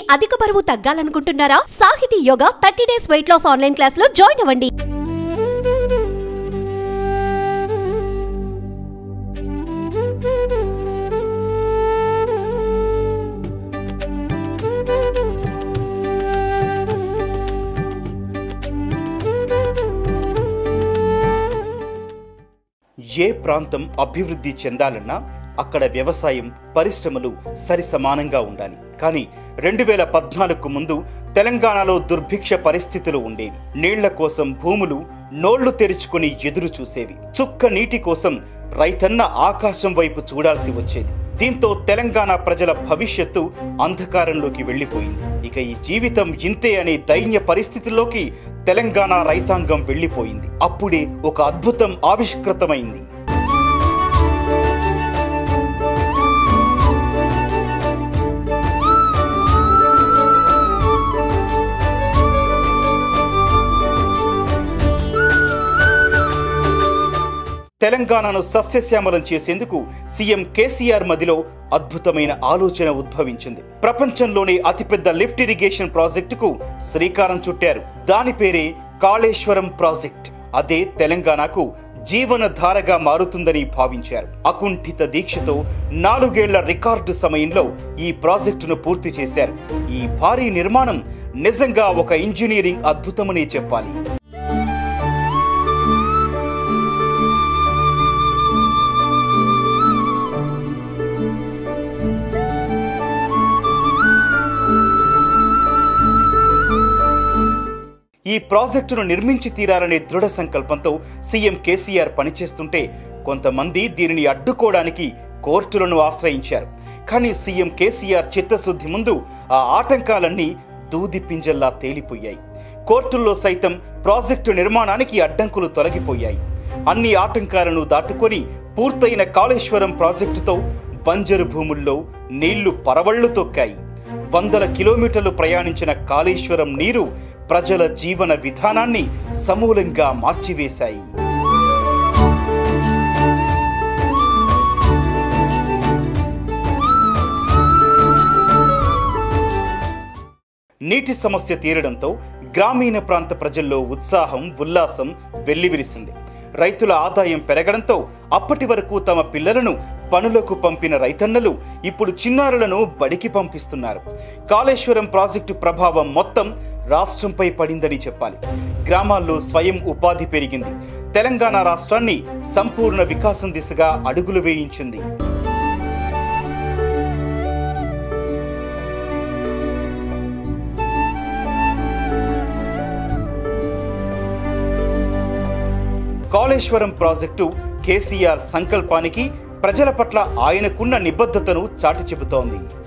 అధిక బరువు తగ్గాలనుకుంటున్నారా Sahiti yoga thirty days weight loss online class లో జాయిన్ అవ్వండి ఏ ప్రాంతం అభివృద్ధి చెందాలన్నా అక్కడ వ్యవసాయం పరిశ్రమలు సరి సమానంగా ఉండాలి కానీ రెండు వేల పద్నాలుగుకు ముందు తెలంగాణలో దుర్భిక్ష పరిస్థితులు ఉండేవి నీళ్ల కోసం భూములు నోళ్లు తెరుచుకుని ఎదురు చూసేవి చుక్క నీటి కోసం రైతన్న ఆకాశం వైపు చూడాల్సి వచ్చేది దీంతో తెలంగాణ ప్రజల భవిష్యత్తు అంధకారంలోకి వెళ్ళిపోయింది ఇక ఈ జీవితం ఇంతే అనే దైన్య పరిస్థితుల్లోకి తెలంగాణ రైతాంగం వెళ్ళిపోయింది అప్పుడే ఒక అద్భుతం ఆవిష్కృతమైంది తెలంగాణను సస్యశ్యామలం చేసేందుకు సీఎం కేసీఆర్ మదిలో అద్భుతమైన ఆలోచన ఉద్భవించింది ప్రపంచంలోనే అతిపెద్ద లిఫ్ట్ ఇరిగేషన్ ప్రాజెక్టుకు శ్రీకారం చుట్టారు దాని పేరే కాళేశ్వరం ప్రాజెక్ట్ అదే తెలంగాణకు జీవనధారగా మారుతుందని భావించారు అకుంఠిత దీక్షతో నాలుగేళ్ల రికార్డు సమయంలో ఈ ప్రాజెక్టును పూర్తి చేశారు ఈ భారీ నిర్మాణం నిజంగా ఒక ఇంజనీరింగ్ అద్భుతమనే చెప్పాలి ఈ ప్రాజెక్టును నిర్మించి తీరాలనే దృఢ సంకల్పంతో సీఎం కేసీఆర్ పనిచేస్తుంటే కొంతమంది దీనిని అడ్డుకోవడానికి కోర్టులను ఆశ్రయించారు కానీ సీఎం కేసీఆర్ చిత్తశుద్ధి ముందు ఆ ఆటంకాలన్నీ దూది పింజల్లా తేలిపోయాయి కోర్టుల్లో సైతం ప్రాజెక్టు నిర్మాణానికి అడ్డంకులు తొలగిపోయాయి అన్ని ఆటంకాలను దాటుకొని పూర్తయిన కాళేశ్వరం ప్రాజెక్టుతో బంజరు భూముల్లో నీళ్లు పరవళ్లు తొక్కాయి వందల కిలోమీటర్లు ప్రయాణించిన కాళేశ్వరం నీరు ప్రజల జీవన విధానాన్ని సమూలంగా మార్చివేశాయి నీటి సమస్య తీరడంతో గ్రామీణ ప్రాంత ప్రజల్లో ఉత్సాహం ఉల్లాసం వెల్లివిరిసింది రైతుల ఆదాయం పెరగడంతో అప్పటి వరకు తమ పిల్లలను పనులకు పంపిన రైతన్నలు ఇప్పుడు చిన్నారులను బడికి పంపిస్తున్నారు కాళేశ్వరం ప్రాజెక్టు ప్రభావం మొత్తం రాష్ట్రంపై పడిందని చెప్పాలి గ్రామాల్లో స్వయం ఉపాధి పెరిగింది తెలంగాణ రాష్ట్రాన్ని సంపూర్ణ వికాసం దిశగా అడుగులు వేయించింది కాళేశ్వరం ప్రాజెక్టు కేసీఆర్ సంకల్పానికి ప్రజల పట్ల ఆయనకున్న నిబద్ధతను చాటి చెబుతోంది